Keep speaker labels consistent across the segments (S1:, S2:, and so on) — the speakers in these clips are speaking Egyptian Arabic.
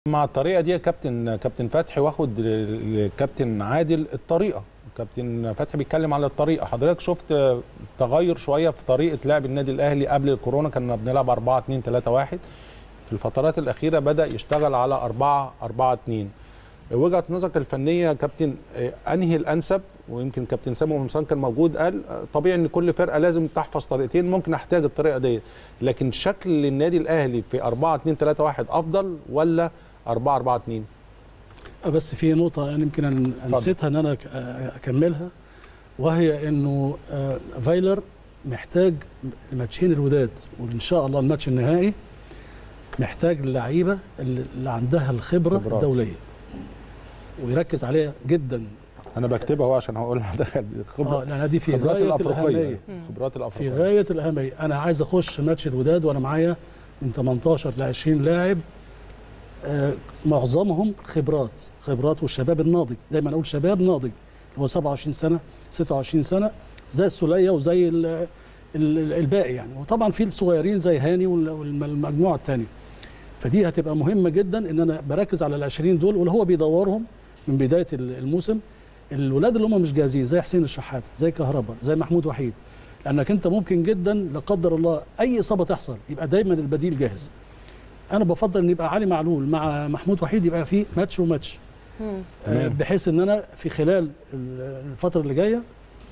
S1: مع الطريقه دي يا كابتن كابتن فتحي واخد الكابتن عادل الطريقه كابتن فتحي بيتكلم على الطريقه حضرتك شفت تغير شويه في طريقه لعب النادي الاهلي قبل الكورونا كنا بنلعب 4 2 3 1 في الفترات الاخيره بدا يشتغل على 4 4 2 وجهه نظرك الفنيه يا كابتن انهي الانسب ويمكن كابتن سامي قمصان كان موجود قال طبيعي ان كل فرقه لازم تحفظ طريقتين ممكن احتاج الطريقه دي لكن شكل النادي الاهلي في 4 2 3 1 افضل ولا 4 4 2
S2: بس في نقطة أنا يمكن أنا نسيتها إن أنا أكملها وهي إنه فايلر محتاج الماتشين الوداد وإن شاء الله الماتش النهائي محتاج اللعيبة اللي عندها الخبرة
S1: خبرات.
S2: الدولية ويركز عليها جدا
S1: انا بكتبها اهو عشان هقولها ده
S2: اه
S1: خبرة
S2: لأن دي في
S1: خبرات
S2: غاية
S1: الافريقيه
S2: الأهمية
S1: خبرات
S2: في
S1: الافريقيه
S2: غاية الأهمية أنا عايز أخش ماتش الوداد وأنا معايا من 18 ل 20 لاعب آه، معظمهم خبرات خبرات والشباب الناضج دايما اقول شباب ناضج اللي هو 27 سنه 26 سنه زي السوليه وزي ال- ال- الباقي يعني وطبعا في الصغيرين زي هاني وال- والمجموعه الثانيه فدي هتبقى مهمه جدا ان انا بركز على ال 20 دول واللي هو بيدورهم من بدايه ال- الموسم الولاد اللي هم مش جاهزين زي حسين الشحات زي كهربا زي محمود وحيد لانك انت ممكن جدا لا قدر الله اي اصابه تحصل يبقى دايما البديل جاهز انا بفضل ان يبقى علي معلول مع محمود وحيد يبقى في ماتش وماتش آه،
S1: تمام.
S2: بحيث ان انا في خلال ال- الفتره اللي جايه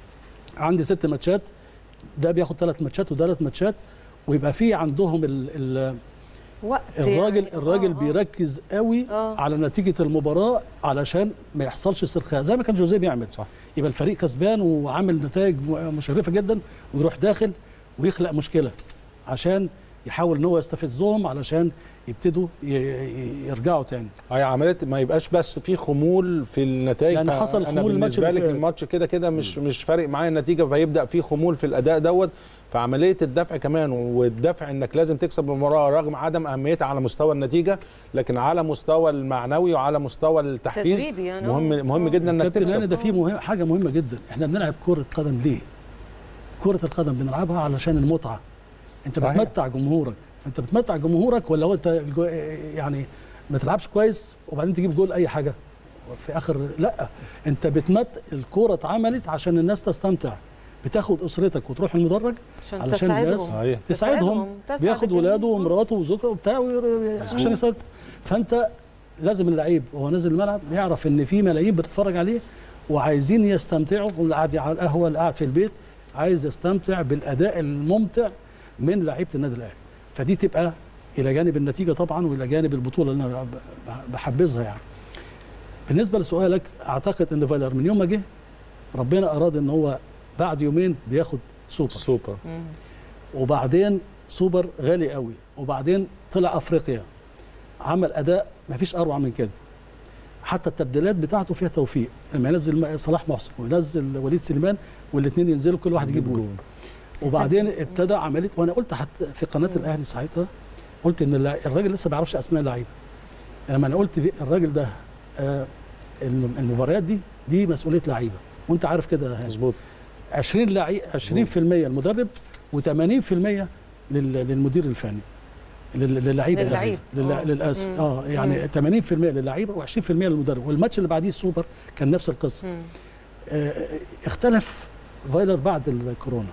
S2: عندي ست ماتشات ده بياخد ثلاث ماتشات وثلاث ماتشات ويبقى في عندهم ال ال
S3: وقت
S2: الراجل
S3: يعني.
S2: الراجل
S3: آه، آه.
S2: بيركز قوي
S3: آه.
S2: على نتيجه المباراه علشان ما يحصلش استرخاء زي ما كان جوزيه بيعمل
S1: صح.
S2: يبقى الفريق كسبان وعامل نتائج م- مشرفه جدا ويروح داخل ويخلق مشكله عشان يحاول ان هو يستفزهم علشان يبتدوا ي- ي- يرجعوا تاني
S1: هي عمليه ما يبقاش بس في خمول في النتائج
S2: لأن
S1: فأنا
S2: حصل خمول الماتش
S1: بالنسبه
S2: اللي
S1: لك
S2: فات.
S1: الماتش كده كده مش مش فارق معايا النتيجه فيبدا في خمول في الاداء دوت فعمليه الدفع كمان والدفع انك لازم تكسب المباراه رغم عدم اهميتها على مستوى النتيجه لكن على مستوى المعنوي وعلى مستوى التحفيز
S3: تدريبي يعني.
S1: مهم
S3: آه.
S1: مهم
S3: آه.
S1: جدا انك
S2: كابتن هاني
S1: تكسب
S2: ده في مهم حاجه مهمه جدا احنا بنلعب كره قدم ليه كره القدم بنلعبها علشان المتعه انت
S1: صحيح.
S2: بتمتع جمهورك فانت بتمتع جمهورك ولا هو انت الجو- يعني ما تلعبش كويس وبعدين تجيب جول اي حاجه في اخر لا انت بتمت الكوره اتعملت عشان الناس تستمتع بتاخد اسرتك وتروح المدرج
S3: عشان
S2: علشان
S3: تساعدهم.
S2: الناس
S1: صحيح
S2: تساعدهم
S3: تسعد
S2: بياخد
S3: الجميع.
S2: ولاده ومراته وزوجته وبتاع وير- عشان يستمتع فانت لازم اللعيب وهو نازل الملعب يعرف ان في ملايين بتتفرج عليه وعايزين يستمتعوا واللي قاعد على القهوه اللي قاعد في البيت عايز يستمتع بالاداء الممتع من لعيبه النادي الاهلي فدي تبقى الى جانب النتيجه طبعا والى جانب البطوله اللي انا ب- بحبذها يعني بالنسبه لسؤالك اعتقد ان فايلر من يوم ما جه ربنا اراد ان هو بعد يومين بياخد سوبر
S1: سوبر
S3: مم.
S2: وبعدين سوبر غالي قوي وبعدين طلع افريقيا عمل اداء ما فيش اروع من كده حتى التبديلات بتاعته فيها توفيق لما ينزل صلاح محسن وينزل وليد سليمان والاثنين ينزلوا كل واحد يجيب جول وبعدين ابتدى عمليه وانا قلت حتى في قناه الاهلي ساعتها قلت ان اللاع- الراجل لسه ما بيعرفش اسماء اللعيبه لما انا قلت بي- الراجل ده آه الم- المباريات دي دي مسؤوليه لعيبه وانت عارف كده يا هاني.
S1: مظبوط
S2: 20 لعيب 20% المدرب و80% للمدير الفني لل- للعيبه
S3: للعيب.
S2: اسف لل-
S3: آه.
S2: للاسف
S3: مم.
S2: اه يعني 80% للعيبه و20% للمدرب والماتش اللي بعديه السوبر كان نفس القصه
S3: مم.
S2: آه، اختلف فايلر بعد الكورونا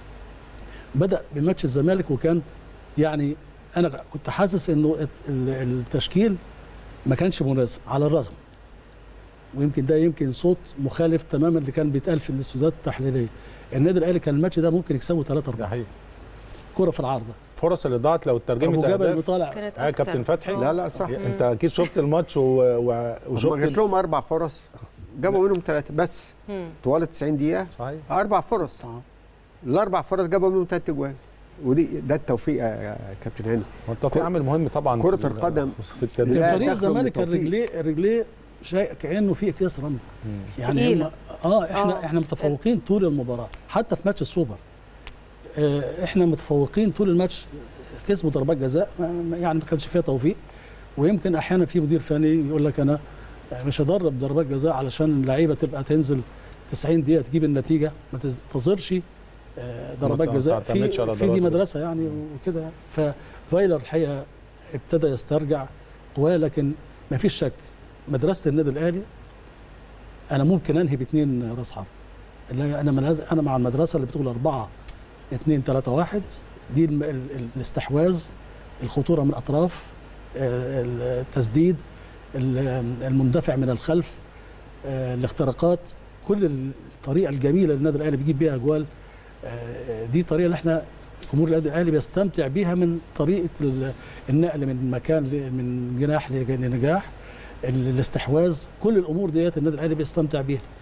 S2: بدا بماتش الزمالك وكان يعني انا كنت حاسس انه ال- التشكيل ما كانش مناسب على الرغم ويمكن ده يمكن صوت مخالف تماما اللي كان بيتقال في الاستوديوهات التحليليه النادي الاهلي كان الماتش ده ممكن يكسبه 3
S1: ده
S2: 4
S1: حقيقي
S2: كره في العارضه
S1: فرص اللي ضاعت لو
S2: ابو
S1: ترجمت
S2: جبل
S1: اهداف
S2: طالع
S3: كانت
S1: اه
S3: أكثر.
S1: كابتن فتحي
S3: آه.
S4: لا لا صح
S1: انت اكيد شفت الماتش و... و...
S4: هم
S1: وشفت
S4: جات لهم اربع فرص جابوا منهم ثلاثه بس
S3: مم.
S4: طوال 90 دقيقه
S1: صحيح
S4: اربع فرص
S2: آه.
S4: الاربع فرص جابوا منهم ثلاث اجوان ودي ده التوفيق يا كابتن هاني
S1: والتوفيق عامل مهم طبعا
S4: كرة
S1: في ال-
S4: القدم
S1: في التدريب
S4: لا
S2: كان فريق
S4: تخلو من
S2: الزمالك كان
S4: التوفيق.
S2: رجليه رجليه شيء كانه في اكياس رمل
S1: مم.
S2: يعني
S3: تقيلة.
S2: هم اه احنا
S3: آه.
S2: آه. احنا متفوقين طول المباراه حتى في ماتش السوبر آه احنا متفوقين طول الماتش كسبوا ضربات جزاء ما- ما- يعني ما كانش فيها توفيق ويمكن احيانا في مدير فني يقول لك انا مش هدرب ضربات جزاء علشان اللعيبه تبقى تنزل 90 دقيقه تجيب النتيجه ما تنتظرش آه، ضربات
S1: ما
S2: جزاء
S1: تعتمدش
S2: في
S1: على
S2: في دي
S1: ضربات
S2: مدرسه يعني وكده يعني. ففايلر الحقيقه ابتدى يسترجع ولكن ما فيش شك مدرسه النادي الاهلي انا ممكن انهي باثنين راس حرب اللي هي انا من انا مع المدرسه اللي بتقول 4 2 3 1 دي الم- ال- ال- الاستحواذ الخطوره من الاطراف آه، التسديد ال- المندفع من الخلف آه، الاختراقات كل الطريقه الجميله اللي النادي الاهلي بيجيب بيها اجوال آه، دي طريقه اللي احنا جمهور النادي الاهلي بيستمتع بيها من طريقه ال- النقل من مكان ل- من جناح لج- لنجاح ال- الاستحواذ كل الامور ديت النادي الاهلي بيستمتع بيها